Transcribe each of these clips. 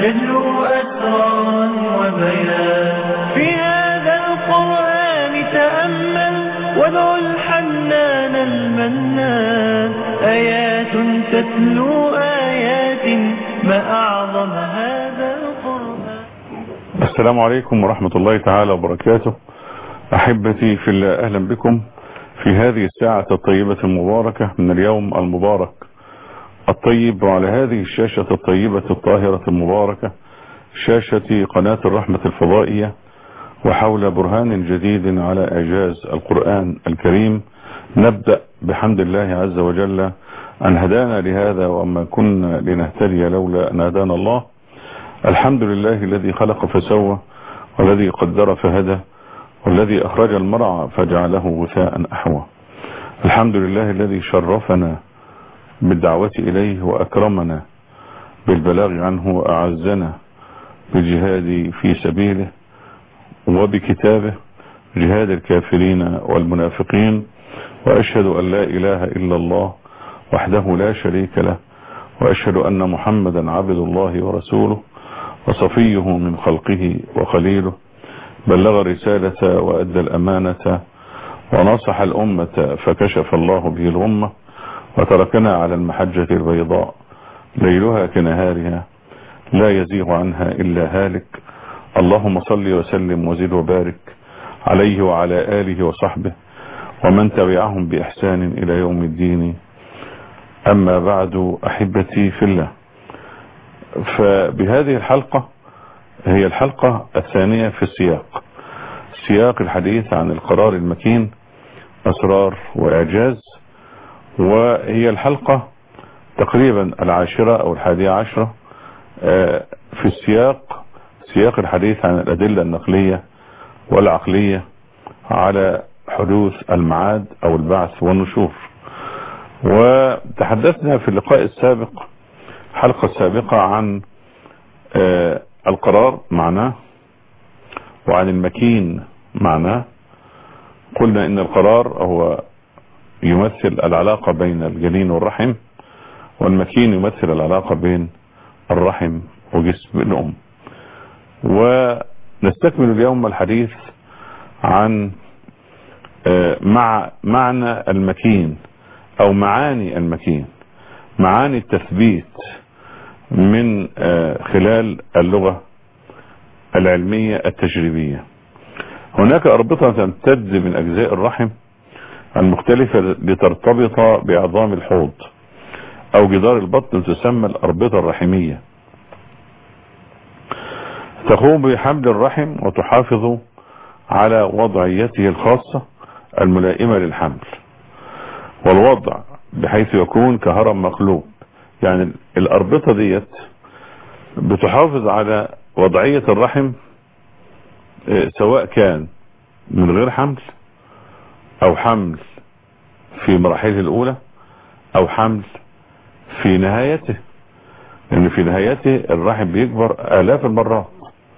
يجلو أسرا وبيان في هذا القرآن تأمل وادع الحنان المنان آيات تتلو آيات ما أعظم هذا القرآن السلام عليكم ورحمة الله تعالى وبركاته أحبتي في الله أهلا بكم في هذه الساعة الطيبة المباركة من اليوم المبارك الطيب وعلى هذه الشاشة الطيبة الطاهرة المباركة شاشة قناة الرحمة الفضائية وحول برهان جديد على إعجاز القرآن الكريم نبدأ بحمد الله عز وجل أن هدانا لهذا وما كنا لنهتدي لولا أن هدانا الله الحمد لله الذي خلق فسوى والذي قدر فهدى والذي أخرج المرعى فجعله غثاء أحوى الحمد لله الذي شرفنا بالدعوة إليه وأكرمنا بالبلاغ عنه وأعزنا بالجهاد في سبيله وبكتابه جهاد الكافرين والمنافقين وأشهد أن لا إله إلا الله وحده لا شريك له وأشهد أن محمدا عبد الله ورسوله وصفيه من خلقه وخليله بلغ الرسالة وأدى الأمانة ونصح الأمة فكشف الله به الغمة وتركنا على المحجة البيضاء ليلها كنهارها لا يزيغ عنها إلا هالك اللهم صل وسلم وزد وبارك عليه وعلى آله وصحبه ومن تبعهم بإحسان إلى يوم الدين أما بعد أحبتي في الله فبهذه الحلقة هي الحلقة الثانية في السياق سياق الحديث عن القرار المكين أسرار وإعجاز وهي الحلقة تقريبا العاشرة أو الحادية عشرة في السياق سياق الحديث عن الأدلة النقلية والعقلية على حدوث المعاد أو البعث والنشور وتحدثنا في اللقاء السابق الحلقة السابقة عن القرار معناه وعن المكين معناه قلنا ان القرار هو يمثل العلاقة بين الجنين والرحم والمكين يمثل العلاقة بين الرحم وجسم الأم ونستكمل اليوم الحديث عن مع معنى المكين او معاني المكين معاني التثبيت من خلال اللغة العلمية التجريبية هناك أربطة تمتد من أجزاء الرحم المختلفة لترتبط بعظام الحوض أو جدار البطن تسمى الأربطة الرحمية تقوم بحمل الرحم وتحافظ على وضعيته الخاصة الملائمة للحمل والوضع بحيث يكون كهرم مقلوب يعني الأربطة ديت بتحافظ على وضعية الرحم سواء كان من غير حمل او حمل في مراحله الاولى او حمل في نهايته لان في نهايته الرحم بيكبر الاف المرات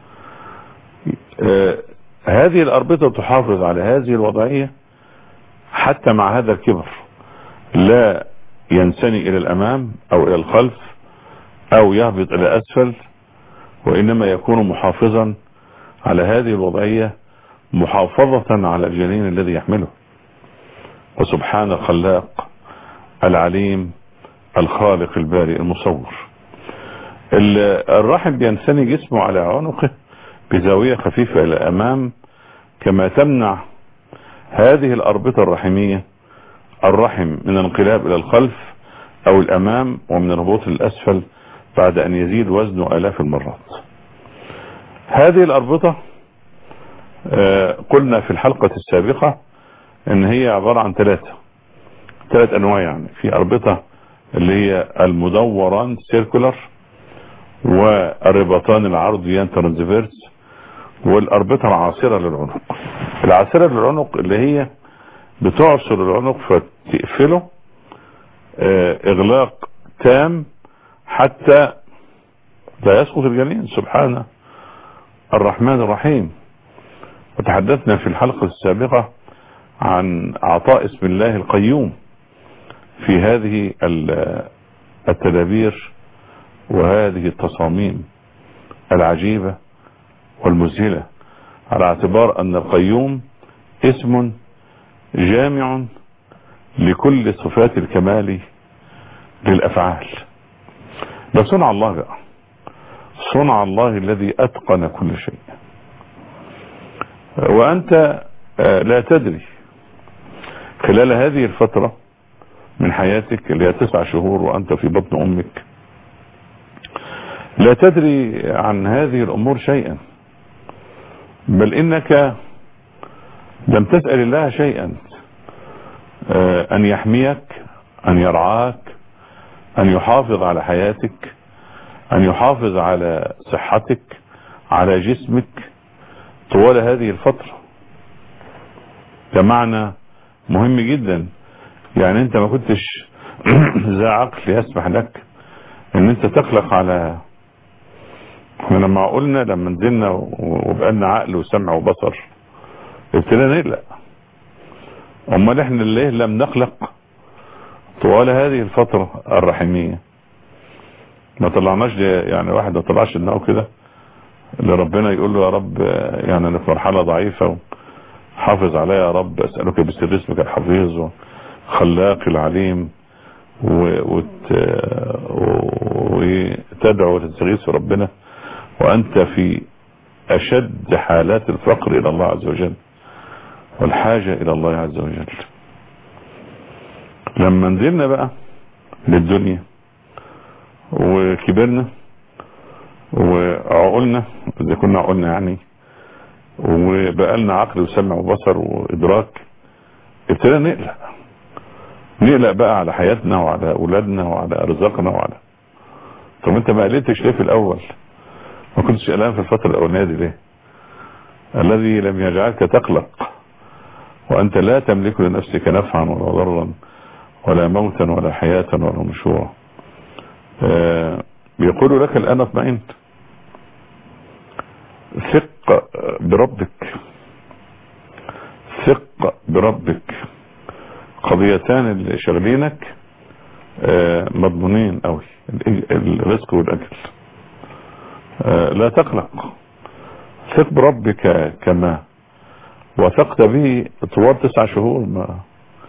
هذه الاربطة تحافظ على هذه الوضعية حتى مع هذا الكبر لا ينسني الى الامام او الى الخلف او يهبط الى اسفل وانما يكون محافظا على هذه الوضعية محافظة على الجنين الذي يحمله وسبحان الخلاق العليم الخالق البارئ المصور الرحم بينثني جسمه على عنقه بزاوية خفيفة الى الامام كما تمنع هذه الاربطة الرحمية الرحم من الانقلاب الى الخلف او الامام ومن الهبوط للاسفل بعد ان يزيد وزنه الاف المرات هذه الاربطة آه قلنا في الحلقة السابقة ان هي عبارة عن ثلاثة ثلاث انواع يعني في اربطة اللي هي المدوران سيركولر والرباطان العرضيان ترانزفيرس والاربطة العاصرة للعنق العاصرة للعنق اللي هي بتعصر العنق فتقفله آه اغلاق تام حتى لا يسقط الجنين سبحانه الرحمن الرحيم وتحدثنا في الحلقة السابقة عن عطاء اسم الله القيوم في هذه التدابير وهذه التصاميم العجيبة والمذهلة على اعتبار أن القيوم اسم جامع لكل صفات الكمال للأفعال ده صنع الله بقى صنع الله الذي أتقن كل شيء وأنت لا تدري خلال هذه الفترة من حياتك اللي هي تسع شهور وأنت في بطن أمك لا تدري عن هذه الأمور شيئا بل إنك لم تسأل الله شيئا أن يحميك أن يرعاك أن يحافظ على حياتك أن يحافظ على صحتك على جسمك طوال هذه الفترة ده معنى مهم جدا يعني انت ما كنتش ذا عقل يسمح لك ان انت تخلق على احنا لما قلنا لما نزلنا وبقالنا عقل وسمع وبصر ابتدينا نقلق امال احنا ليه لم نخلق طوال هذه الفترة الرحمية ما طلعناش يعني واحد ما طلعش دماغه كده لربنا يقول له يا رب يعني انا في مرحلة ضعيفة حافظ عليا يا رب اسألك بسر اسمك الحفيظ خلاق العليم وت... وتدعو وتستغيث في ربنا وانت في اشد حالات الفقر الى الله عز وجل والحاجة الى الله عز وجل لما نزلنا بقى للدنيا وكبرنا وعقلنا اذا كنا عقلنا يعني وبقى لنا عقل وسمع وبصر وادراك ابتدينا نقلق نقلق بقى على حياتنا وعلى اولادنا وعلى ارزاقنا وعلى طب انت ما قلتش ليه في الاول ما كنتش قلقان في الفتره الاولانيه دي ليه الذي لم يجعلك تقلق وانت لا تملك لنفسك نفعا ولا ضرا ولا موتا ولا حياه ولا نشورا آه بيقول لك الان اطمئنت ثق بربك ثق بربك قضيتان اللي شغلينك مضمونين قوي الرزق والاجل لا تقلق ثق بربك كما وثقت به طوال تسع شهور ما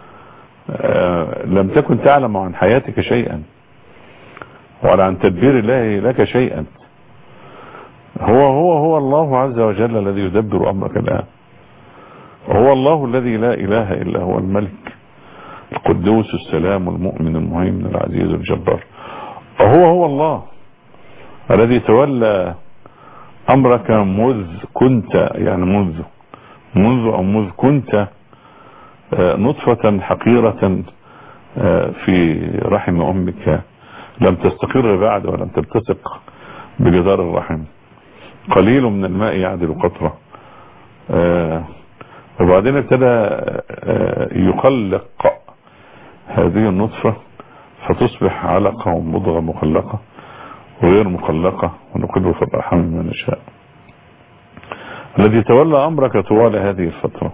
لم تكن تعلم عن حياتك شيئا ولا عن تدبير الله لك شيئا هو هو هو الله عز وجل الذي يدبر أمرك الآن هو الله الذي لا إله إلا هو الملك القدوس السلام المؤمن المهيمن العزيز الجبار وهو هو الله الذي تولى أمرك مذ كنت يعني منذ منذ أو مذ كنت نطفة حقيرة في رحم أمك لم تستقر بعد ولم تلتصق بجدار الرحم قليل من الماء يعدل قطرة آه وبعدين ابتدى آه يقلق هذه النطفة فتصبح علقة ومضغة مخلقة وغير مخلقة ونقل في الأرحام ما نشاء الذي تولى أمرك طوال هذه الفترة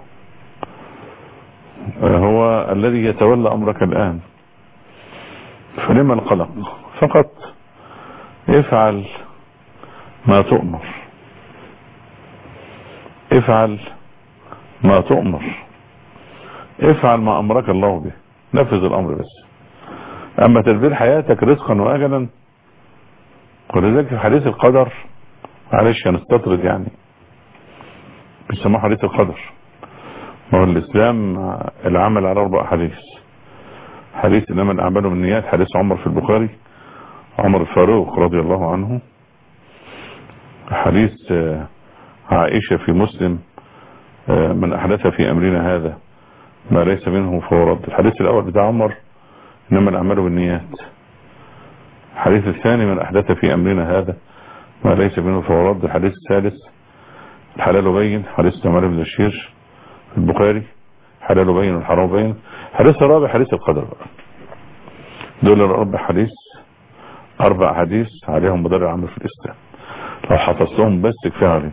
آه هو الذي يتولى أمرك الآن فلما القلق فقط افعل ما تؤمر افعل ما تؤمر افعل ما امرك الله به نفذ الامر بس اما تدبير حياتك رزقا واجلا ولذلك في حديث القدر معلش هنستطرد يعني بيسموه حديث القدر ما هو الاسلام العمل على اربع حديث حديث انما الاعمال بالنيات حديث عمر في البخاري عمر الفاروق رضي الله عنه حديث عائشة في مسلم من أحدث في أمرنا هذا ما ليس منه فهو رد الحديث الأول بتاع عمر إنما الأعمال بالنيات الحديث الثاني من أحدث في أمرنا هذا ما ليس منه فهو رد الحديث الثالث الحلال بين حديث عمر بن بشير في البخاري حلال بين والحرام بين الحديث الرابع حديث القدر بقى دول الأربع حديث أربع حديث عليهم مدار العمل في الإسلام لو حفظتهم بس كفايه عليك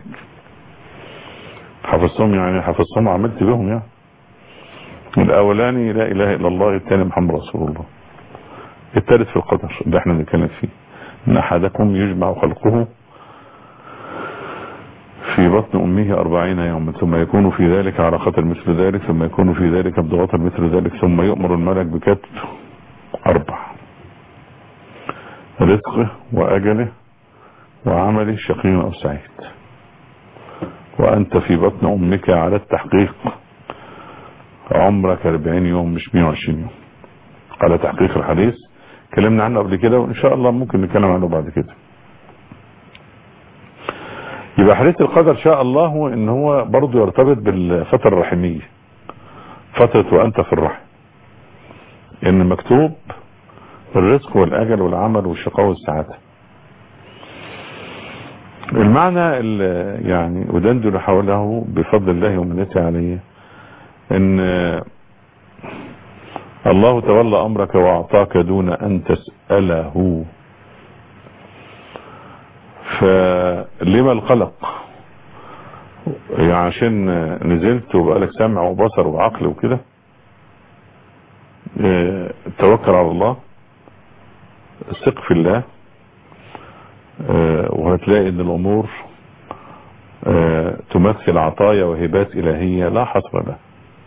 حفظتهم يعني حفظتهم عملت بهم يعني الاولاني لا اله الا الله الثاني محمد رسول الله الثالث في القدر اللي احنا بنتكلم فيه ان احدكم يجمع خلقه في بطن أمه أربعين يوما ثم يكون في ذلك علاقة مثل ذلك ثم يكون في ذلك ابضغة مثل ذلك ثم يؤمر الملك بكتب أربع رزقه وأجله وعمله شقي أو سعيد وأنت في بطن أمك على التحقيق عمرك 40 يوم مش 120 يوم على تحقيق الحديث كلمنا عنه قبل كده وإن شاء الله ممكن نتكلم عنه بعد كده يبقى حديث القدر شاء الله هو ان هو برضه يرتبط بالفترة الرحمية فترة وانت في الرحم ان مكتوب الرزق والاجل والعمل والشقاء والسعادة المعنى اللي يعني ودندن حوله بفضل الله ومنته عليه ان الله تولى امرك واعطاك دون ان تسأله فلما القلق يعني عشان نزلت وبقالك سمع وبصر وعقل وكده اه توكل على الله ثق في الله اه وهتلاقي ان الامور اه تمثل عطايا وهبات الهية لا حصر لها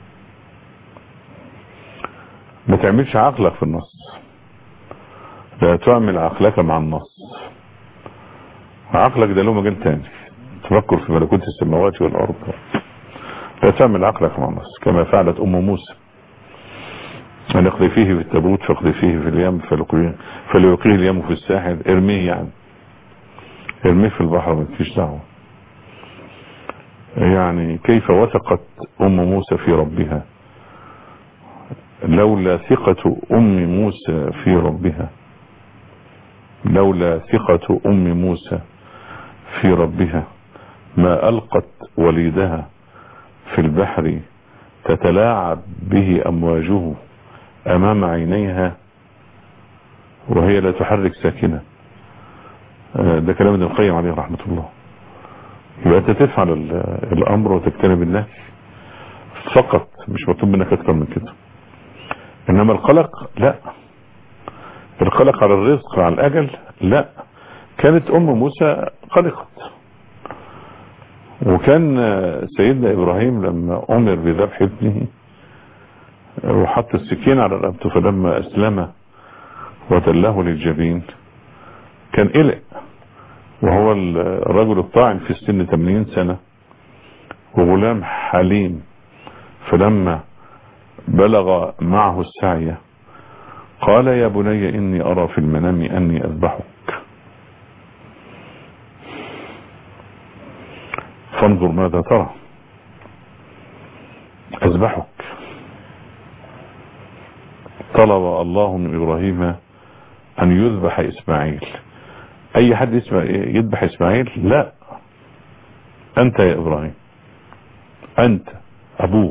ما تعملش عقلك في النص لا تعمل عقلك مع النص عقلك ده له مجال تاني تفكر في ملكوت السماوات والارض لا تعمل عقلك مع النص كما فعلت ام موسى ان اقضي فيه في التابوت فاقضي فيه في اليم فليلقيه اليم في الساحل ارميه يعني ارميه في البحر ما فيش دعوه يعني كيف وثقت ام موسى في ربها لولا ثقة ام موسى في ربها لولا ثقة ام موسى في ربها ما ألقت وليدها في البحر تتلاعب به أمواجه أمام عينيها وهي لا تحرك ساكنة ده كلام ابن القيم عليه رحمة الله يبقى أنت تفعل الأمر وتجتنب النهي فقط مش مطلوب منك أكتر من كده إنما القلق لا القلق على الرزق على الأجل لا كانت ام موسى قلقت وكان سيدنا ابراهيم لما امر بذبح ابنه وحط السكين على رقبته فلما اسلم وتله للجبين كان قلق وهو الرجل الطاعن في السن 80 سنة وغلام حليم فلما بلغ معه السعي قال يا بني اني ارى في المنام اني اذبحك فانظر ماذا ترى اذبحك طلب الله من ابراهيم ان يذبح اسماعيل اي حد يسمع يذبح اسماعيل لا انت يا ابراهيم انت ابوه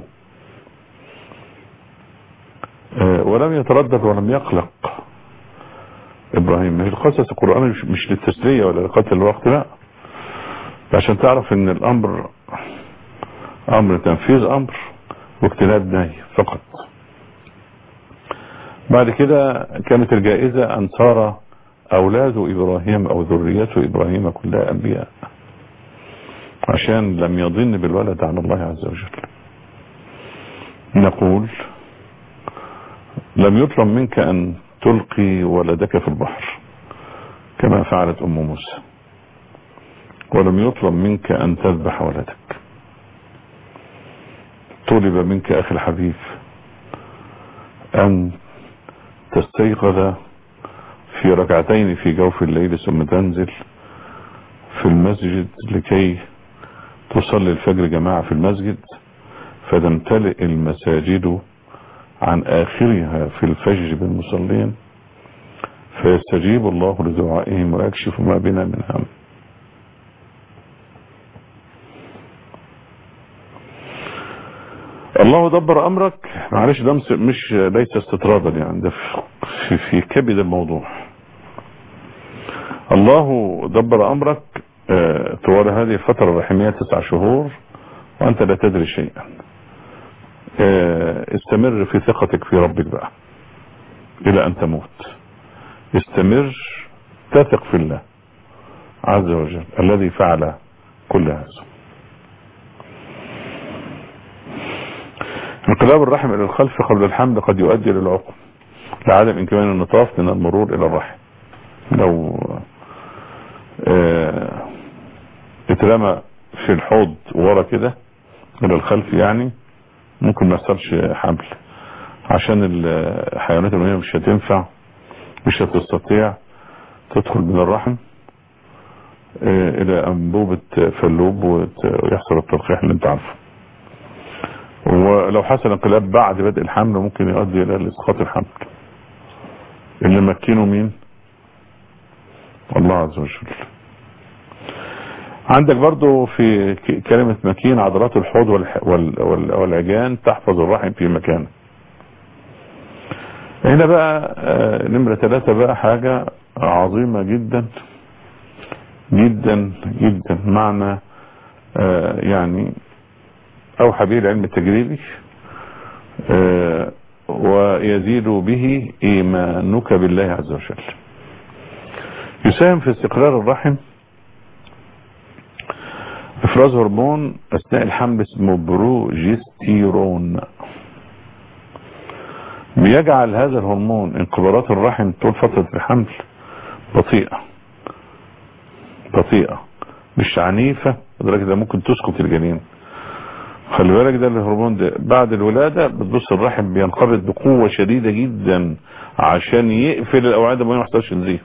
ولم يتردد ولم يقلق ابراهيم القصص القرآني مش للتسلية ولا لقتل الوقت لا عشان تعرف ان الامر امر تنفيذ امر واجتناب نهي فقط بعد كده كانت الجائزة ان صار اولاد ابراهيم او ذريته ابراهيم كلها انبياء عشان لم يضن بالولد على الله عز وجل نقول لم يطلب منك ان تلقي ولدك في البحر كما فعلت ام موسى ولم يطلب منك ان تذبح ولدك طلب منك اخي الحبيب ان تستيقظ في ركعتين في جوف الليل ثم تنزل في المسجد لكي تصلي الفجر جماعة في المسجد فتمتلئ المساجد عن آخرها في الفجر بالمصلين فيستجيب الله لدعائهم ويكشف ما بنا من هم الله دبر أمرك معلش ده مش ليس استطرادا يعني ده في, في كبد الموضوع الله دبر أمرك طوال هذه الفترة الرحمية تسع شهور وأنت لا تدري شيئا استمر في ثقتك في ربك بقى الى ان تموت استمر تثق في الله عز وجل الذي فعل كل هذا انقلاب الرحم الى الخلف قبل الحمل قد يؤدي للعقم لعدم امكان النطاف من المرور الى الرحم لو اه اترمى في الحوض ورا كده الى الخلف يعني ممكن ما يحصلش حمل عشان الحيوانات المنوية مش هتنفع مش هتستطيع تدخل من الرحم اه الى انبوبة فلوب ويحصل التلقيح اللي انت عارفه ولو حصل انقلاب بعد بدء الحمل ممكن يؤدي الى اسقاط الحمل اللي مكنه مين الله عز وجل عندك برضو في كلمة مكين عضلات الحوض والعجان تحفظ الرحم في مكانه هنا بقى نمرة ثلاثة بقى حاجة عظيمة جدا جدا جدا معنى يعني اوحى به العلم التجريبي ويزيد به ايمانك بالله عز وجل يساهم في استقرار الرحم افراز هرمون اثناء الحمل اسمه بروجستيرون بيجعل هذا الهرمون انقباضات الرحم طول فترة الحمل بطيئة بطيئة مش عنيفة لدرجة ده ممكن تسقط الجنين خلي بالك ده الهرمون ده بعد الولادة بتبص الرحم بينقبض بقوة شديدة جدا عشان يقفل الاوعية ده ما يحصلش نزيف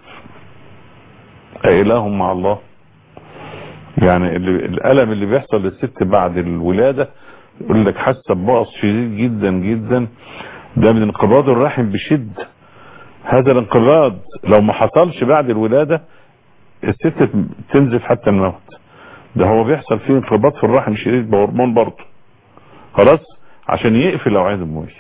اله مع الله يعني اللي الالم اللي بيحصل للست بعد الولادة يقول لك حاسه ببقص شديد جدا جدا ده من انقباض الرحم بشد هذا الانقباض لو ما حصلش بعد الولادة الست تنزف حتى الموت ده هو بيحصل فيه انقباض في الرحم شديد بهرمون برضه خلاص عشان يقفل الاوعيه الدمويه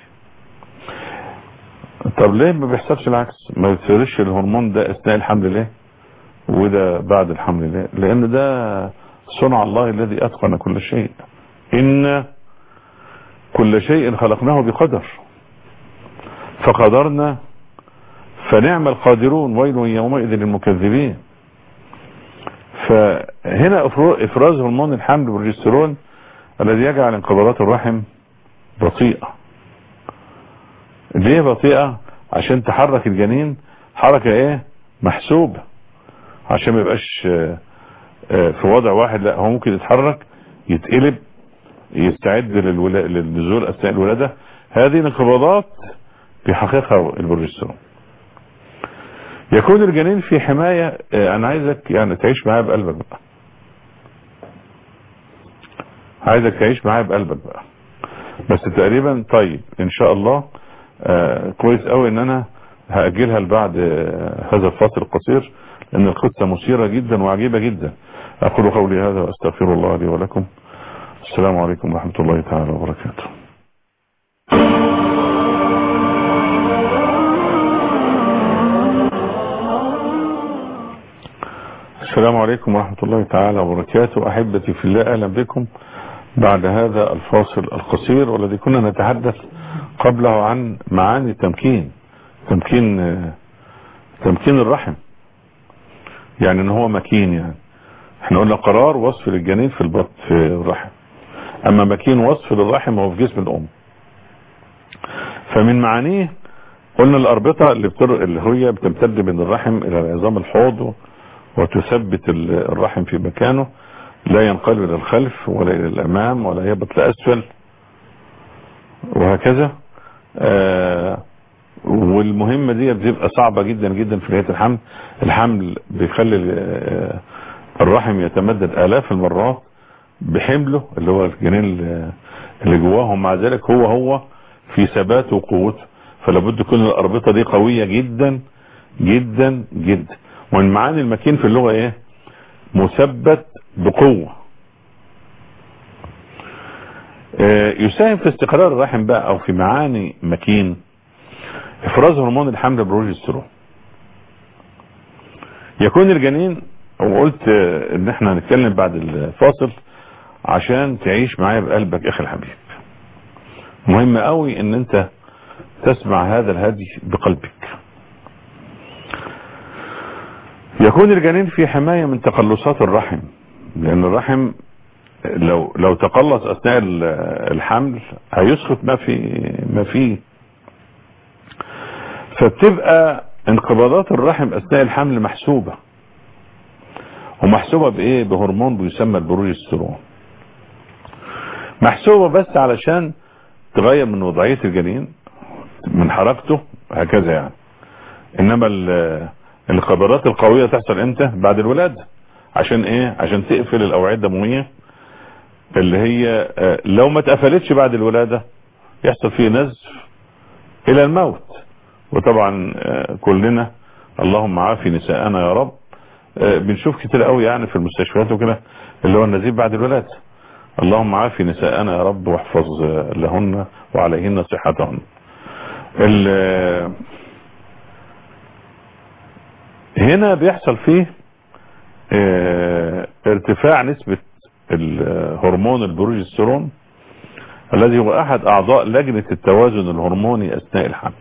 طب ليه ما بيحصلش العكس ما بيصيرش الهرمون ده اثناء الحمل ليه وده بعد الحمل ليه لان ده صنع الله الذي اتقن كل شيء ان كل شيء خلقناه بقدر فقدرنا فنعم القادرون ويل يومئذ للمكذبين فهنا افراز هرمون الحمل بالبروجسترون الذي يجعل انقباضات الرحم بطيئة ليه بطيئة عشان تحرك الجنين حركة ايه محسوبة عشان ما يبقاش في وضع واحد لا هو ممكن يتحرك يتقلب يستعد للنزول اثناء الولادة هذه الانقباضات بيحققها البروجسترون يكون الجنين في حماية انا عايزك يعني تعيش معايا بقلبك بقى عايزك تعيش معايا بقلبك بقى بس تقريبا طيب ان شاء الله آه كويس قوي ان انا هاجلها لبعد آه هذا الفاصل القصير لان القصة مثيرة جدا وعجيبة جدا اقول قولي هذا واستغفر الله لي ولكم السلام عليكم ورحمة الله تعالى وبركاته السلام عليكم ورحمة الله تعالى وبركاته أحبتي في الله أهلا بكم بعد هذا الفاصل القصير والذي كنا نتحدث قبله عن معاني التمكين تمكين تمكين الرحم يعني ان هو مكين يعني احنا قلنا قرار وصف للجنين في البط في الرحم اما مكين وصف للرحم هو في جسم الام فمن معانيه قلنا الاربطة اللي, بتر... اللي هي بتمتد من الرحم الى العظام الحوض وتثبت الرحم في مكانه لا ينقلب الى الخلف ولا الى الامام ولا يهبط لاسفل وهكذا آه والمهمة دي بتبقى صعبة جدا جدا في نهاية الحمل الحمل بيخلي آه الرحم يتمدد الاف المرات بحمله اللي هو الجنين اللي جواهم مع ذلك هو هو في ثباته وقوته فلابد تكون الاربطة دي قوية جدا جدا جدا ومن معاني المكين في اللغة ايه مثبت بقوة اه يساهم في استقرار الرحم بقى او في معاني مكين افراز هرمون الحمل بروجسترون يكون الجنين وقلت اه ان احنا هنتكلم بعد الفاصل عشان تعيش معايا بقلبك اخي الحبيب مهم قوي ان انت تسمع هذا الهدي بقلبك يكون الجنين في حماية من تقلصات الرحم لان الرحم لو لو تقلص اثناء ال- الحمل هيسقط ما في ما فيه فبتبقى انقباضات الرحم اثناء الحمل محسوبة ومحسوبة بايه بهرمون بيسمى البروجسترون محسوبة بس علشان تغير من وضعية الجنين من حركته هكذا يعني انما ال- الانقباضات القوية تحصل امتى بعد الولادة عشان ايه عشان تقفل الاوعية الدموية اللي هي آه، لو ما اتقفلتش بعد الولادة يحصل فيه نزف الى الموت وطبعا آه، كلنا اللهم عافي نساءنا يا رب آه، بنشوف كتير قوي يعني في المستشفيات وكده اللي هو النزيف بعد الولادة اللهم عافي نساءنا يا رب واحفظ آه، لهن وعليهن صحتهن ال- هنا بيحصل فيه آه، ارتفاع نسبة الهرمون البروجسترون الذي هو احد اعضاء لجنة التوازن الهرموني اثناء الحمل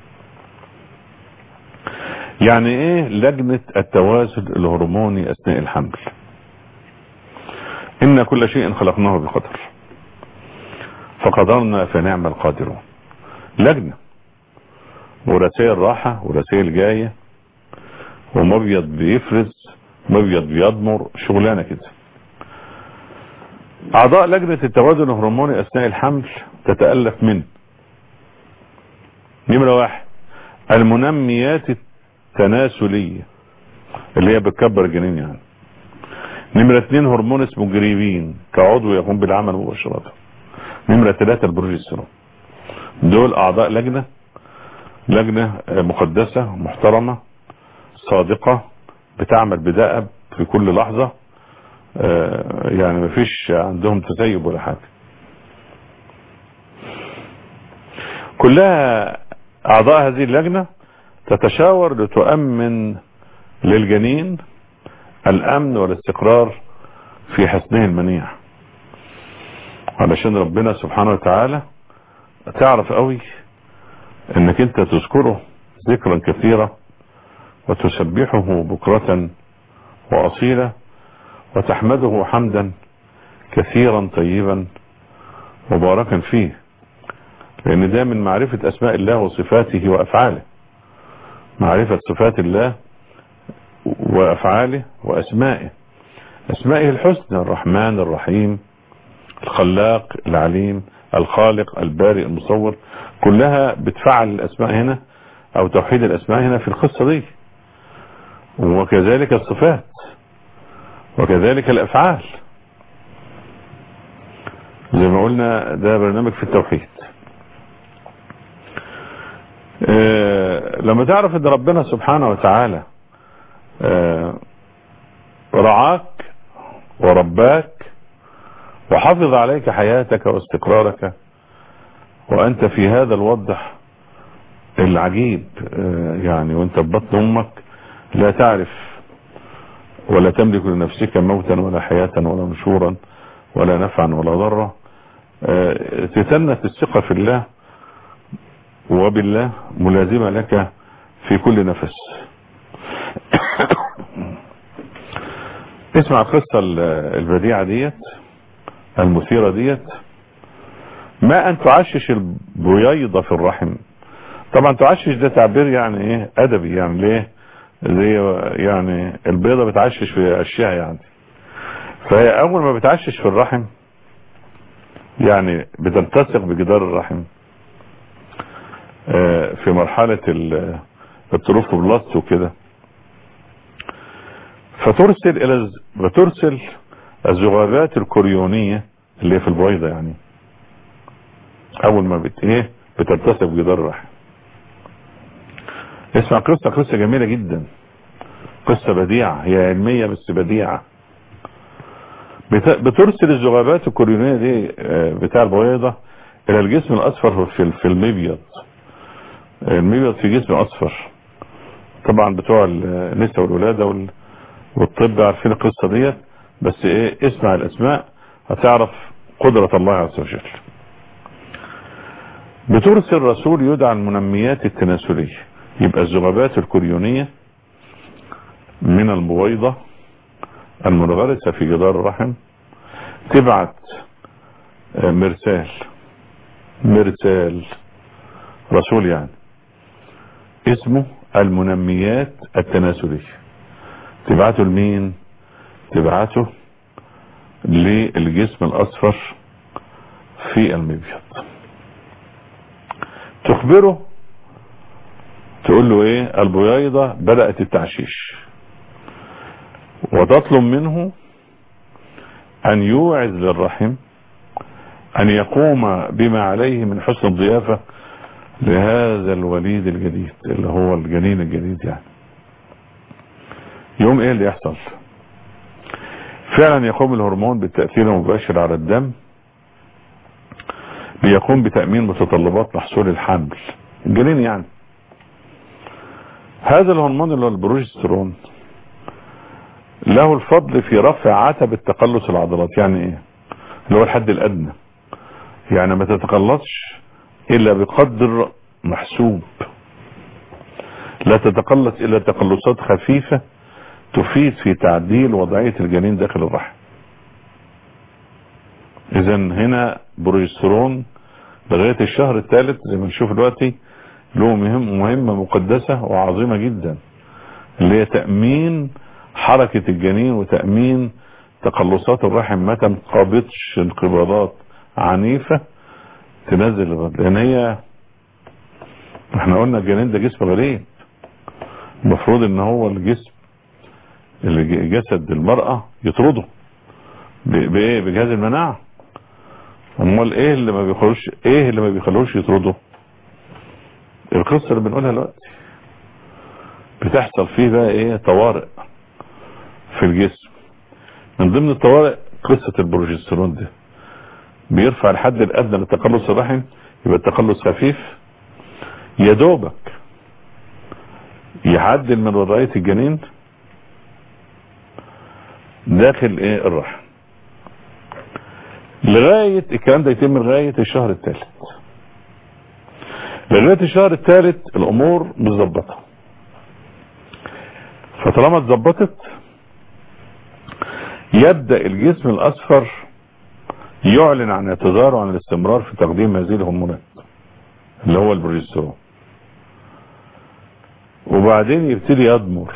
يعني ايه لجنة التوازن الهرموني اثناء الحمل ان كل شيء خلقناه بقدر فقدرنا فنعم القادرون لجنة ورسائل راحة ورسائل جاية ومبيض بيفرز مبيض بيضمر شغلانة كده اعضاء لجنة التوازن الهرموني اثناء الحمل تتألف من نمرة واحد المنميات التناسلية اللي هي بتكبر الجنين يعني نمرة اتنين هرمون اسمه جريبين كعضو يقوم بالعمل مباشرة نمرة ثلاثة البروجسترون دول اعضاء لجنة لجنة مقدسة محترمة صادقة بتعمل بدأب في كل لحظة آه، يعني مفيش عندهم تسيب ولا حاجة كلها اعضاء هذه اللجنة تتشاور لتؤمن للجنين الامن والاستقرار في حسنه المنيع علشان ربنا سبحانه وتعالى تعرف قوي انك انت تذكره ذكرا كثيرا وتسبحه بكرة واصيلا وتحمده حمدا كثيرا طيبا مباركا فيه لان ده من معرفة اسماء الله وصفاته وافعاله معرفة صفات الله وافعاله واسمائه اسمائه الحسنى الرحمن الرحيم الخلاق العليم الخالق البارئ المصور كلها بتفعل الاسماء هنا او توحيد الاسماء هنا في القصة دي وكذلك الصفات وكذلك الافعال زي ما قلنا ده برنامج في التوحيد آه، لما تعرف ان ربنا سبحانه وتعالى آه، رعاك ورباك وحفظ عليك حياتك واستقرارك وانت في هذا الوضع العجيب آه، يعني وانت في بطن امك لا تعرف ولا تملك لنفسك موتا ولا حياة ولا نشورا ولا نفعا ولا ضرا آه، تتنت الثقة في الله وبالله ملازمة لك في كل نفس اسمع القصة البديعة ديت المثيرة ديت ما ان تعشش البييضة في الرحم طبعا تعشش ده تعبير يعني ايه ادبي يعني ليه زي يعني البيضة بتعشش في اشياء يعني فهي اول ما بتعشش في الرحم يعني بتلتصق بجدار الرحم آه، في مرحلة ال- التروفوبلاست وكده فترسل الى الز- بترسل الذبابات الكوريونية اللي هي في البويضة يعني اول ما بت ايه بتلتصق بجدار الرحم اسمع قصة قصة جميلة جدا قصة بديعة هي علمية بس بديعة بت- بترسل الذبابات الكوريونية دي آه، بتاع البويضة الى الجسم الاصفر في في المبيض المبيض في جسم اصفر طبعا بتوع النساء والولادة وال- والطب عارفين القصة ديت بس ايه اسمع الاسماء هتعرف قدرة الله عز وجل بترسل رسول يدعى المنميات التناسلية يبقى الذبابات الكوريونية من البويضة المنغرسة في جدار الرحم تبعت مرسال مرسال رسول يعني اسمه المنميات التناسلية تبعته لمين تبعته للجسم الاصفر في المبيض تخبره تقول له ايه البويضة بدأت التعشيش وتطلب منه ان يوعز للرحم ان يقوم بما عليه من حسن الضيافة لهذا الوليد الجديد اللي هو الجنين الجديد يعني يوم ايه اللي يحصل فعلا يقوم الهرمون بالتأثير المباشر على الدم بيقوم بتأمين متطلبات محصول الحمل الجنين يعني هذا الهرمون اللي هو البروجسترون له الفضل في رفع عتبة تقلص العضلات يعني ايه اللي هو الحد الادنى يعني ما تتقلصش الا بقدر محسوب لا تتقلص الا تقلصات خفيفة تفيد في تعديل وضعية الجنين داخل الرحم اذا هنا بروجسترون لغاية الشهر الثالث زي ما نشوف دلوقتي له مهم مهمة مقدسة وعظيمة جدا اللي هي تأمين حركة الجنين وتأمين تقلصات الرحم ما تنقبضش انقباضات عنيفة تنزل الغد لان هي احنا قلنا الجنين ده جسم غريب المفروض ان هو الجسم اللي جسد المرأة يطرده بايه بجهاز المناعة امال ايه اللي ما بيخلوش ايه اللي ما بيخلوش يطرده القصة اللي بنقولها دلوقتي بتحصل فيه بقى ايه طوارئ في الجسم من ضمن الطوارئ قصة البروجسترون ده بيرفع الحد الادنى لتقلص الرحم يبقى التقلص خفيف يا دوبك يعدل من وضعية الجنين داخل ايه الرحم لغاية الكلام ده يتم لغاية الشهر الثالث لغاية الشهر الثالث الامور متظبطة فطالما اتظبطت يبدأ الجسم الاصفر يعلن عن اعتذاره عن الاستمرار في تقديم هذه الهرمونات اللي هو البروجسترون وبعدين يبتدي يضمر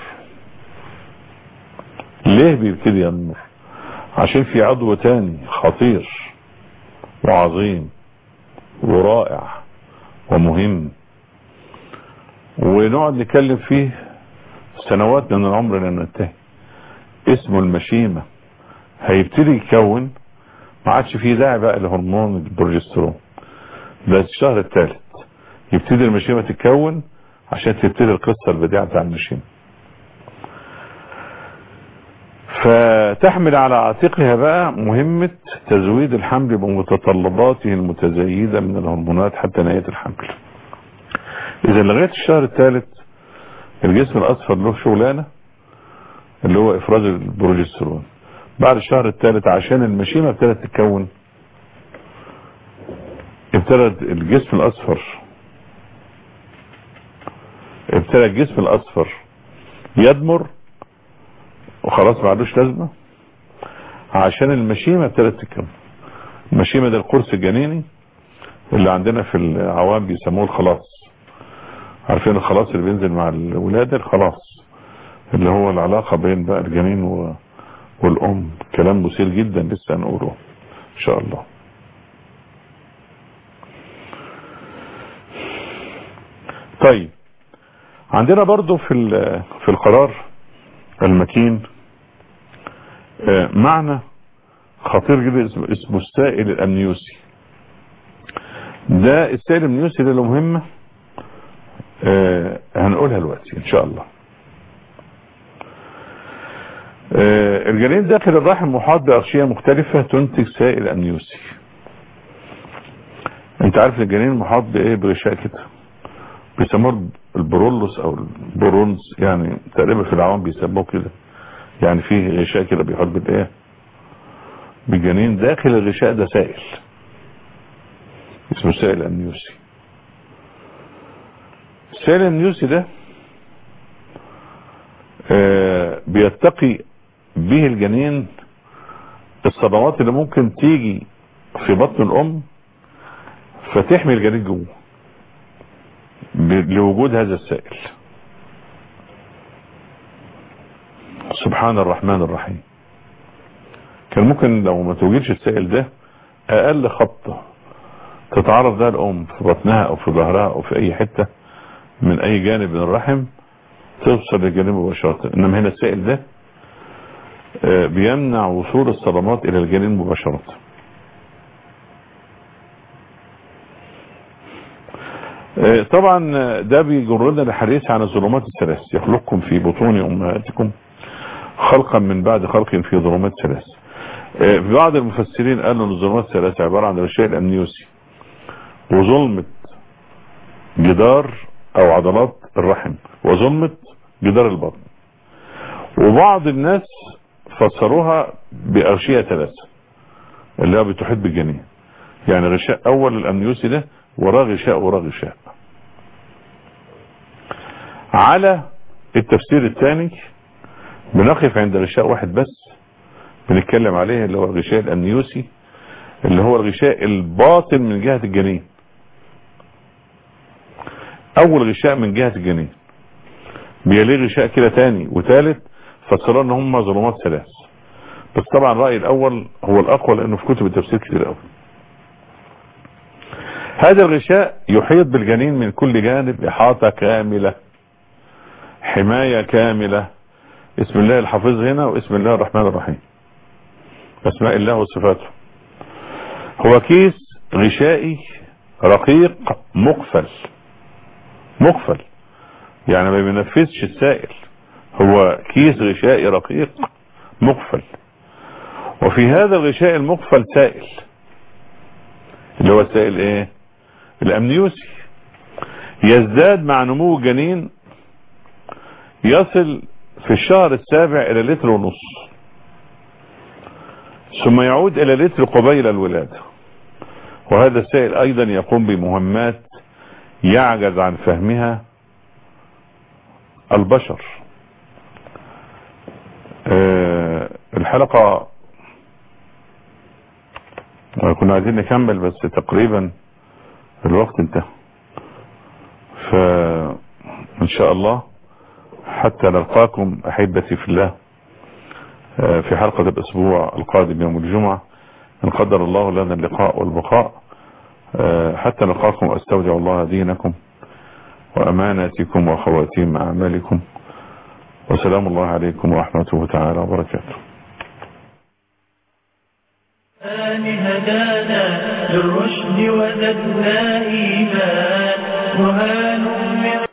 ليه بيبتدي يضمر عشان في عضو تاني خطير وعظيم ورائع ومهم ونقعد نتكلم فيه سنوات من العمر لن ننتهي اسمه المشيمة هيبتدي يكون ما عادش فيه داعي بقى لهرمون البروجسترون ده الشهر الثالث يبتدي المشيمة تتكون عشان تبتدي القصة البديعة بتاع المشيمة فتحمل على عاتقها بقى مهمة تزويد الحمل بمتطلباته المتزايدة من الهرمونات حتى نهاية الحمل اذا لغاية الشهر الثالث الجسم الاصفر له شغلانة اللي هو افراز البروجسترون بعد الشهر الثالث عشان المشيمة ابتدت تتكون ابتدى الجسم الاصفر ابتدى الجسم الاصفر يدمر وخلاص ما عادوش لازمه عشان المشيمه ابتدت تتكون المشيمه ده القرص الجنيني اللي عندنا في العوام بيسموه الخلاص عارفين الخلاص اللي بينزل مع الولاده الخلاص اللي هو العلاقه بين بقى الجنين و... والام كلام مثير جدا لسه هنقوله ان شاء الله طيب عندنا برضو في في القرار المتين معنى خطير جدا اسمه السائل الامنيوسي ده السائل الامنيوسي ده له مهمه هنقولها دلوقتي ان شاء الله الجنين داخل الرحم محاط بأغشية مختلفة تنتج سائل امنيوسي انت عارف الجنين محاط بايه بغشاء كده بيسموه البرولوس او البرونز يعني تقريبا في العوام بيسموه كده يعني فيه غشاء كده بيحط بالايه بالجنين داخل الغشاء ده سائل اسمه سائل امنيوسي السائل الامنيوسي ده آه بيتقي به الجنين الصدمات اللي ممكن تيجي في بطن الام فتحمي الجنين جوه لوجود هذا السائل سبحان الرحمن الرحيم كان ممكن لو ما توجدش السائل ده اقل خبطة تتعرض ده الام في بطنها او في ظهرها او في اي حتة من اي جانب من الرحم توصل للجنين مباشرة انما هنا السائل ده بيمنع وصول الصدمات الى الجنين مباشرة طبعا ده بيجرنا لحديث عن الظلمات الثلاث يخلقكم في بطون امهاتكم خلقا من بعد خلق في ظلمات ثلاث في بعض المفسرين قالوا ان الظلمات الثلاث عبارة عن الغشاء الامنيوسي وظلمة جدار او عضلات الرحم وظلمة جدار البطن وبعض الناس فسروها بأغشية ثلاثة اللي هو بتحيط بالجنين يعني غشاء اول الامنيوسي ده وراه غشاء وراه غشاء على التفسير الثاني بنقف عند غشاء واحد بس بنتكلم عليه اللي هو الغشاء الامنيوسي اللي هو الغشاء الباطن من جهة الجنين اول غشاء من جهة الجنين بيليه غشاء كده تاني وثالث فسروا ان هم ظلمات ثلاث بس طبعا الرأي الاول هو الاقوى لانه في كتب التفسير كتير قوي هذا الغشاء يحيط بالجنين من كل جانب احاطة كاملة حماية كاملة اسم الله الحفيظ هنا واسم الله الرحمن الرحيم اسماء الله وصفاته هو كيس غشائي رقيق مقفل مقفل يعني ما بينفذش السائل هو كيس غشائي رقيق مقفل وفي هذا الغشاء المقفل سائل اللي هو السائل ايه الامنيوسي يزداد مع نمو الجنين يصل في الشهر السابع الى لتر ونص ثم يعود الى لتر قبيل الولادة وهذا السائل ايضا يقوم بمهمات يعجز عن فهمها البشر أه الحلقة كنا عايزين نكمل بس تقريبا الوقت انتهى فان شاء الله حتى نلقاكم احبتي في الله في حلقة الاسبوع القادم يوم الجمعة ان قدر الله لنا اللقاء والبقاء حتى نلقاكم استودع الله دينكم واماناتكم وخواتيم اعمالكم وسلام الله عليكم ورحمته تعالى وبركاته هدانا للرشد وزدنا إيمان